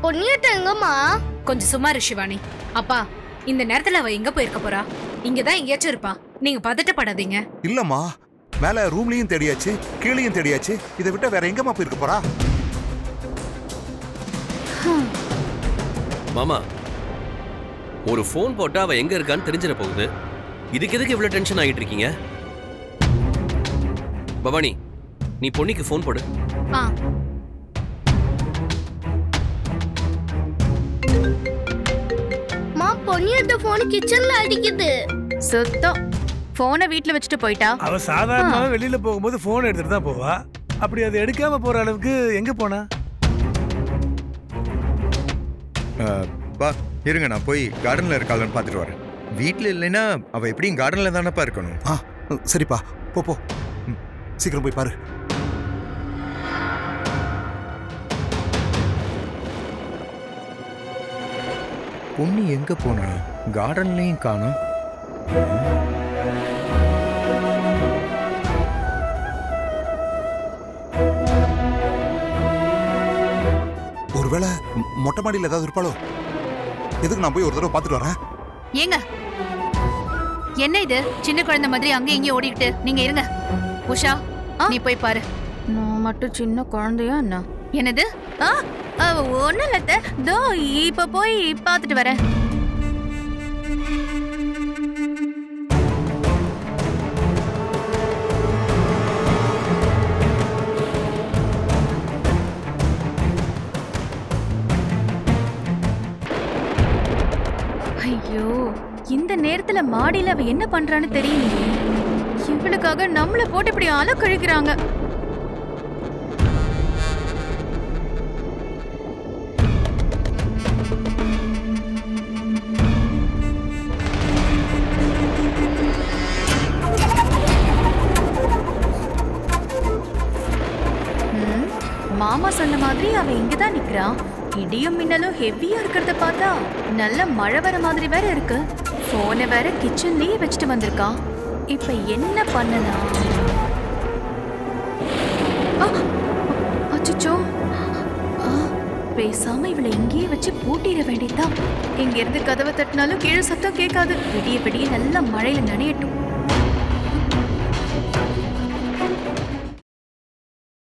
பொன்னியத்தை எங்கம்மா கொஞ்சம் சும்மா இரு சிவானி அப்பா இந்த நேரத்துல அவ எங்க போயிருக்க போறா இங்கதான் எங்கேயாச்சும் இருப்பா நீங்க பதட்டப்படாதீங்க இல்லம்மா மேல ரூம்லயும் தேடியாச்சு கீழேயும் தேடியாச்சு இதை விட்டு வேற எங்கம்மா போயிருக்க போறா மாமா ஒரு ஃபோன் போட்டா அவ எங்க இருக்கான்னு தெரிஞ்சிட போகுது இதுக்கு எதுக்கு இவ்வளவு டென்ஷன் ஆகிட்டு இருக்கீங்க பவானி நீ பொன்னிக்கு ஃபோன் போடு ஆ மா பொன்னியத்தை போன் கிச்சன்ல அடிக்குது சுத்தம் போனை வீட்ல வச்சுட்டு போயிட்டா அவ சாதாரணமாக வெளியில போகும்போது போன் எடுத்துட்டு தான் போவா அப்படி அதை எடுக்காம போற அளவுக்கு எங்க போனா பா இருங்க நான் போய் கார்டனில் இருக்காளன்னு பார்த்துட்டு வரேன் வீட்டில் இல்லைன்னா அவள் எப்படியும் கார்டனில் தானப்பா இருக்கணும் ஆ சரிப்பா போ போ ம், சீக்கிரம் போய் பாரு பொண்ணு எங்கே போனா கார்டன்லேயும் காணும் ஒருவேளை மொ- மொட்டை மாடியில் ஏதாவது இருப்பாளோ எதுக்கு நான் போய் ஒரு தடவை பார்த்துட்டு வரேன் ஏங்க என்ன இது சின்ன குழந்தை மாதிரி அங்க இங்க ஓடிக்கிட்டு நீங்க இருங்க உஷா நீ போய் பாரு நான் மட்டும் சின்ன குழந்தையா என்ன என்னது ஆ ஒன்னும் இல்ல அத்தை. தோ இப்ப போய் பார்த்துட்டு வரேன் ஐயோ இந்த நேரத்துல மாடியில அவ என்ன பண்றான்னு தெரியலையே இவளுக்காக நம்மள போட்டு இப்படி அலக்கழிக்கிறாங்க ம், மாமா சொன்ன மாதிரி அவ இங்கதான் நிக்கிறா இடியும் மின்னலும் ஹெவியா இருக்கிறத பார்த்தா நல்ல மழை வர மாதிரி வேற இருக்கு போனை வேற கிச்சன்லயே வச்சுட்டு வந்திருக்கா இப்ப என்ன பண்ணலாம் அச்சோ பேசாம இவளை இங்கேயே வச்சு பூட்டிட வேண்டியதுதான் இங்க இருந்து கதவை தட்டினாலும் கீழே சத்தம் கேட்காது விடிய விடிய நல்ல மழையில நனையட்டும்